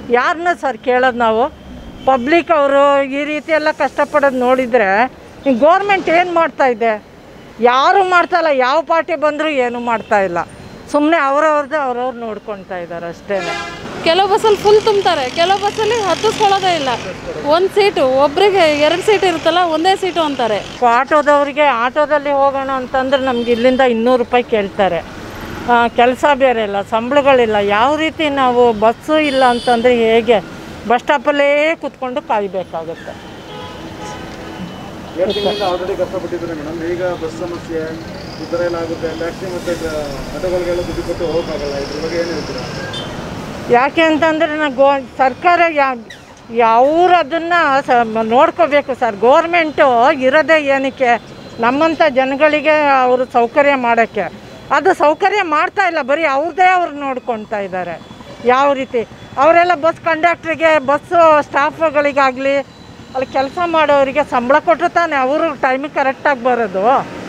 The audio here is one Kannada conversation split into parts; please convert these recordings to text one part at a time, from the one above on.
ಯಾರನ್ನ ಸರ್ ಕೇಳೋದು ನಾವು ಪಬ್ಲಿಕ್ ಅವರು ಈ ರೀತಿ ಎಲ್ಲ ಕಷ್ಟಪಡೋದು ನೋಡಿದರೆ ಈ ಗೋರ್ಮೆಂಟ್ ಏನು ಮಾಡ್ತಾ ಇದೆ ಯಾರು ಮಾಡ್ತಾ ಇಲ್ಲ ಯಾವ ಪಾರ್ಟಿ ಬಂದರೂ ಏನೂ ಮಾಡ್ತಾ ಇಲ್ಲ ಸುಮ್ಮನೆ ಅವ್ರವ್ರದ್ದು ಅವ್ರವ್ರು ನೋಡ್ಕೊಳ್ತಾ ಇದ್ದಾರೆ ಅಷ್ಟೇ ಕೆಲವು ಬಸ್ಸಲ್ಲಿ ಫುಲ್ ತುಂಬ್ತಾರೆ ಕೆಲವು ಬಸ್ಸಲ್ಲಿ ಹತ್ತಿಸ್ಕೊಳ್ಳೋದೇ ಇಲ್ಲ ಒಂದು ಸೀಟು ಒಬ್ಬರಿಗೆ ಎರಡು ಸೀಟ್ ಇರುತ್ತಲ್ಲ ಒಂದೇ ಸೀಟು ಅಂತಾರೆ ಆಟೋದವರಿಗೆ ಆಟೋದಲ್ಲಿ ಹೋಗೋಣ ಅಂತಂದ್ರೆ ನಮ್ಗೆ ಇಲ್ಲಿಂದ ಇನ್ನೂರು ರೂಪಾಯಿ ಕೇಳ್ತಾರೆ ಕೆಲಸ ಬೇರೆ ಇಲ್ಲ ಸಂಬಳಗಳಿಲ್ಲ ಯಾವ ರೀತಿ ನಾವು ಬಸ್ಸು ಇಲ್ಲ ಅಂತಂದರೆ ಹೇಗೆ ಬಸ್ ಸ್ಟಾಪಲ್ಲೇ ಕೂತ್ಕೊಂಡು ಕಾಯಬೇಕಾಗುತ್ತೆ ಎರಡು ತಿಂಗಳಿಂದ ಆಲ್ರೆಡಿ ಕಷ್ಟಪಟ್ಟಿದ್ದಾರೆ ಮೇಡಮ್ ಈಗ ಬಸ್ ಸಮಸ್ಯೆ ಈ ಥರ ಎಲ್ಲ ಆಗುತ್ತೆ ಟ್ಯಾಕ್ಸಿ ಮತ್ತು ಆಟೋಗಳಿಗೆಲ್ಲ ದುಡ್ಡು ಕೊಟ್ಟು ಹೋಗೋಕ್ಕಾಗಲ್ಲ ಇದ್ರ ಬಗ್ಗೆ ಏನು ಹೇಳ್ತೀರಾ ಯಾಕೆ ಅಂತಂದರೆ ನಾ ಗೋ ಸರ್ಕಾರ ಯಾ ಯಾವ್ರು ಅದನ್ನು ಸ ನೋಡ್ಕೋಬೇಕು ಸರ್ ಗೋರ್ಮೆಂಟು ಇರೋದೇ ಏನಕ್ಕೆ ನಮ್ಮಂಥ ಜನಗಳಿಗೆ ಅವರು ಸೌಕರ್ಯ ಮಾಡೋಕ್ಕೆ ಅದು ಸೌಕರ್ಯ ಮಾಡ್ತಾ ಇಲ್ಲ ಬರೀ ಅವ್ರದ್ದೇ ಅವ್ರು ನೋಡ್ಕೊಳ್ತಾ ಇದ್ದಾರೆ ಯಾವ ರೀತಿ ಅವರೆಲ್ಲ ಬಸ್ ಕಂಡಕ್ಟ್ರಿಗೆ ಬಸ್ಸು ಸ್ಟಾಫ್ಗಳಿಗಾಗಲಿ ಅಲ್ಲಿ ಕೆಲಸ ಮಾಡೋರಿಗೆ ಸಂಬಳ ಕೊಟ್ಟರು ತಾನೇ ಅವರು ಟೈಮಿಗೆ ಕರೆಕ್ಟಾಗಿ ಬರೋದು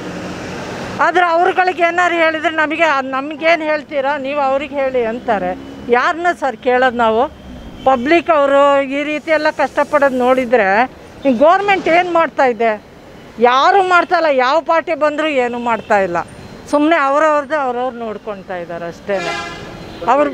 ಆದರೆ ಅವ್ರುಗಳಿಗೆ ಏನಾರು ಹೇಳಿದರೆ ನಮಗೆ ನಮಗೇನು ಹೇಳ್ತೀರಾ ನೀವು ಅವ್ರಿಗೆ ಹೇಳಿ ಅಂತಾರೆ ಯಾರನ್ನ ಸರ್ ಕೇಳೋದು ನಾವು ಪಬ್ಲಿಕ್ ಅವರು ಈ ರೀತಿ ಎಲ್ಲ ಕಷ್ಟಪಡೋದು ನೋಡಿದರೆ ಈ ಗೋರ್ಮೆಂಟ್ ಏನು ಮಾಡ್ತಾ ಇದೆ ಯಾರು ಮಾಡ್ತಾ ಇಲ್ಲ ಯಾವ ಪಾರ್ಟಿ ಬಂದರೂ ಏನೂ ಮಾಡ್ತಾ ಇಲ್ಲ ಸುಮ್ಮನೆ ಅವ್ರವ್ರದ್ದು ಅವ್ರವ್ರು ನೋಡ್ಕೊಳ್ತಾ ಇದ್ದಾರೆ ಅಷ್ಟೇ ಅವ್ರು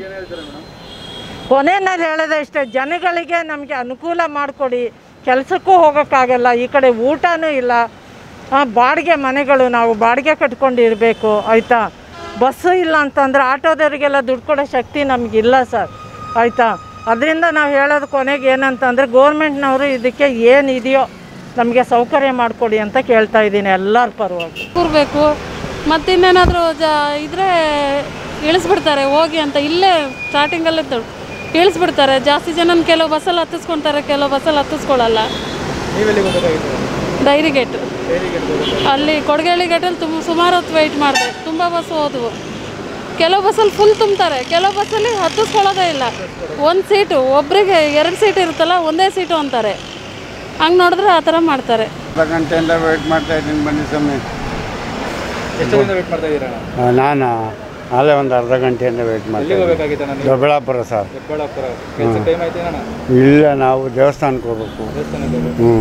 ಕೊನೆಯಲ್ಲಿ ಹೇಳೋದೇ ಇಷ್ಟೇ ಜನಗಳಿಗೆ ನಮಗೆ ಅನುಕೂಲ ಮಾಡಿಕೊಡಿ ಕೆಲಸಕ್ಕೂ ಹೋಗೋಕ್ಕಾಗಲ್ಲ ಈ ಕಡೆ ಊಟನೂ ಇಲ್ಲ ಆ, ಬಾಡಿಗೆ ಮನೆಗಳು ನಾವು ಬಾಡಿಗೆ ಕಟ್ಕೊಂಡು ಇರಬೇಕು ಆಯಿತಾ ಬಸ್ಸು ಇಲ್ಲ ಅಂತಂದ್ರೆ ಆಟೋದವರಿಗೆಲ್ಲ ದುಡ್ಡು ಕೊಡೋ ಶಕ್ತಿ ನಮಗಿಲ್ಲ ಸರ್ ಆಯಿತಾ ಅದರಿಂದ ನಾವು ಹೇಳೋದು ಕೊನೆಗೆ ಏನಂತಂದರೆ ಗೋರ್ಮೆಂಟ್ನವರು ಇದಕ್ಕೆ ಏನು ಇದೆಯೋ ನಮಗೆ ಸೌಕರ್ಯ ಮಾಡಿಕೊಡಿ ಅಂತ ಕೇಳ್ತಾ ಇದ್ದೀನಿ ಎಲ್ಲರ ಪರವಾಗಿ ಕೂರಬೇಕು ಮತ್ತಿನ್ನೇನಾದರೂ ಜ ಇದ್ರೆ ಇಳಿಸ್ಬಿಡ್ತಾರೆ ಹೋಗಿ ಅಂತ ಇಲ್ಲೇ ಸ್ಟಾರ್ಟಿಂಗಲ್ಲೇ ತ- ಇಳಿಸ್ಬಿಡ್ತಾರೆ ಜಾಸ್ತಿ ಜನ ಕೆಲವು ಬಸ್ಸಲ್ಲಿ ಹತ್ತಿಸ್ಕೊತಾರೆ ಕೆಲವು ಬಸ್ಸಲ್ಲಿ ಹತ್ತಿಸ್ಕೊಳ್ಳಲ್ಲ ನೀವೆಲ್ಲಿಗೆ ಹೋಗಬೇಕಾಗಿತ್ತು ಡೈರಿ ಗೇಟ್ ಡೈರಿ ಗೇಟ್ ಹೋಗಬೇಕು ಅಲ್ಲಿ ಕೊಡಗೇಳಿ ಗೇಟಲ್ಲಿ ತುಂಬ ಸುಮಾರು ಹೊತ್ತು ವೆಯ್ಟ್ ಮಾಡಿದೆ ತುಂಬ ಬಸ್ ಹೋದವು ಕೆಲವು ಬಸ್ಸಲ್ಲಿ ಫುಲ್ ತುಂಬ್ತಾರೆ ಕೆಲವು ಬಸ್ಸಲ್ಲಿ ಹತ್ತಿಸ್ಕೊಳ್ಳೋದೇ ಇಲ್ಲ ಒಂದು ಸೀಟು ಒಬ್ಬರಿಗೆ ಎರಡು ಸೀಟ್ ಇರುತ್ತಲ್ಲ ಒಂದೇ ಸೀಟು ಅಂತಾರೆ ಹಂಗೆ ನೋಡಿದ್ರೆ ಆ ಥರ ಮಾಡ್ತಾರೆ ಅರ್ಧ ಗಂಟೆಯಿಂದ ವೇಟ್ ಮಾಡ್ತಾ ಇದ್ದೀನಿ ಬನ್ನಿ ಸ್ವಾಮಿ ಎಷ್ಟು ದಿನ ವೇಟ್ ಮಾಡ್ತಾ ಇದ್ದೀರಾ ಆ, ನಾನು ಅಲ್ಲೇ ಒಂದು ಅರ್ಧ ಗಂಟೆಯಿಂದ ವೇಟ್ ಮಾಡ್ತಾ ಎಲ್ಲಿಗೆ ಇದ್ದೀನಿ ಹೋಗಬೇಕಾಗಿತ್ತು ನಾನು ದೊಡ್ಡಬಳ್ಳಾಪುರ ಸರ್ ದೊಡ್ಡಬಳ್ಳಾಪುರ ಕೆಲಸ ಟೈಮ್ ಆಯ್ತು ಅಣ್ಣ ಇಲ್ಲ ನಾವು ದೇವಸ್ಥಾನಕ್ಕೆ ಹೋಗ್ಬೇಕು ದೇವಸ್ಥಾನಕ್ಕೆ ಹೋಗ್ಬೇಕು. ಹ್ಞೂ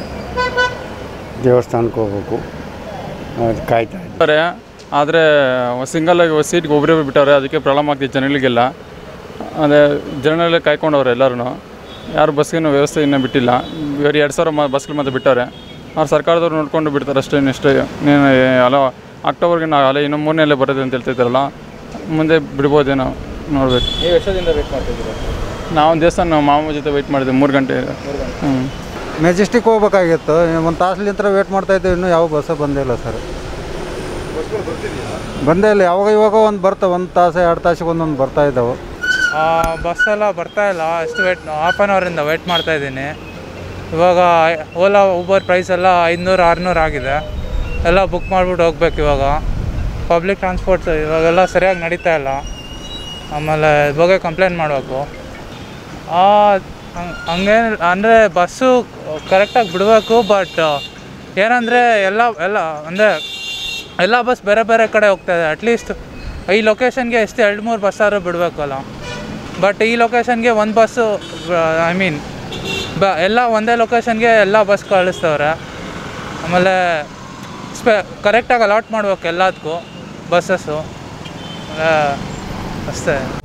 ದೇವಸ್ಥಾನಕ್ಕೆ ಹೋಗ್ಬೇಕು ಅದು ಕಾಯ್ತಾ ಇದ್ದೀನಿ ಬಿಟ್ಟವ್ರೆ ಆದರೆ ಸಿಂಗಲ್ ಆಗಿ ಸೀಟ್ಗೆ ಒಬ್ಬರೇ ಬಿಟ್ಟವ್ರೆ ಅದಕ್ಕೆ ಪ್ರಾಬ್ಲಮ್ ಆಗ್ತಿದೆ ಜನಗಳಿಗೆಲ್ಲ ಅದೇ ಜನರಲ್ಲೇ ಕಾಯ್ಕೊಂಡವ್ರೆ ಎಲ್ಲರೂ ಯಾರು ಬಸ್ಗೇನು ವ್ಯವಸ್ಥೆ ಇನ್ನೂ ಬಿಟ್ಟಿಲ್ಲ ಬೇರೆ ಎರಡು ಸಾವಿರ ಮ ಬಸ್ಗಳು ಮತ್ತೆ ಬಿಟ್ಟವ್ರೆ ಅವ್ರು ಸರ್ಕಾರದವ್ರು ನೋಡ್ಕೊಂಡು ಬಿಡ್ತಾರೆ ಅಷ್ಟೇ ಇನ್ನಷ್ಟೇ ನೀನು ಅಲ್ಲ ಅಕ್ಟೋಬರ್ಗೆ ನಾವು ಅಲ್ಲ ಇನ್ನು ಮೂರನೇಲೆ ಬರೋದು ಅಂತ ಹೇಳ್ತಿದ್ದಾರಲ್ಲ ಮುಂದೆ ಬಿಡ್ಬೋದೇನೋ ನೋಡ್ಬೇಕು ನೀವು ಎಷ್ಟೊಂದಿಂದ ವೇಟ್ ಮಾಡ್ತಾ ಇದ್ದೀರಾ ನಾವು ದೇವಸ್ಥಾನ ಮಾಮ ಜೊತೆ ವೆಯ್ಟ್ ಮಾಡಿದ್ವಿ ಮೂರು ಗಂಟೆ ಹ್ಞೂ ಮೆಜೆಸ್ಟಿಕ್ ಹೋಗ್ಬೇಕಾಗಿತ್ತು ಒಂದು ತಾಸಲಿಂತ್ರ ವೇಟ್ ಮಾಡ್ತಾ ಇದ್ದೀವಿ ಇನ್ನೂ ಯಾವ ಬಸ್ಸು ಬಂದೇ ಇಲ್ಲ ಸರ್ ಬಂದೇ ಇಲ್ಲ ಯಾವಾಗ ಇವಾಗ ಒಂದು ಬರ್ತಾವೆ ಒಂದು ತಾಸು ಎರಡು ತಾಸಿಗೆ ಒಂದೊಂದು ಬರ್ತಾ ಇದ್ದಾವೆ ಬಸ್ ಎಲ್ಲ ಬರ್ತಾ ಇಲ್ಲ ಅಷ್ಟು ವೇಟ್ ಹಾಫ್ ಆನ್ ಅವರಿಂದ ವೇಟ್ ಮಾಡ್ತಾ ಇದ್ದೀನಿ ಇವಾಗ ಓಲಾ ಊಬರ್ ಪ್ರೈಸ್ ಎಲ್ಲ ಐದುನೂರು ಆರುನೂರು ಆಗಿದೆ ಎಲ್ಲ ಬುಕ್ ಮಾಡಿಬಿಟ್ಟು ಹೋಗ್ಬೇಕು ಇವಾಗ ಪಬ್ಲಿಕ್ ಟ್ರಾನ್ಸ್ಪೋರ್ಟ್ಸ್ ಇವಾಗೆಲ್ಲ ಸರಿಯಾಗಿ ನಡೀತಾ ಇಲ್ಲ ಆಮೇಲೆ ಇದ್ರ ಬಗ್ಗೆ ಕಂಪ್ಲೇಂಟ್ ಮಾಡಬೇಕು ಹಂಗೇನು ಅಂದರೆ ಬಸ್ಸು ಕರೆಕ್ಟಾಗಿ ಬಿಡಬೇಕು ಬಟ್ ಏನಂದರೆ ಎಲ್ಲ ಎಲ್ಲ ಅಂದರೆ ಎಲ್ಲ ಬಸ್ ಬೇರೆ ಬೇರೆ ಕಡೆ ಹೋಗ್ತಾ ಇದೆ ಅಟ್ಲೀಸ್ಟ್ ಈ ಲೊಕೇಶನ್ಗೆ ಎಷ್ಟು ಎರಡು ಮೂರು ಬಸ್ ಆದ್ರೂ ಬಿಡಬೇಕಲ್ಲ ಬಟ್ ಈ ಲೊಕೇಶನ್ಗೆ ಒಂದು ಬಸ್ಸು ಐ ಮೀನ್ ಬ ಎಲ್ಲ ಒಂದೇ ಲೊಕೇಶನ್ಗೆ ಎಲ್ಲ ಬಸ್ ಕಳಿಸ್ತವ್ರೆ ಆಮೇಲೆ ಸ್ಪೆ ಕರೆಕ್ಟಾಗಿ ಅಲಾಟ್ ಮಾಡ್ಬೇಕು ಎಲ್ಲದಕ್ಕೂ ಬಸ್ಸಸ್ಸು ಅಷ್ಟೇ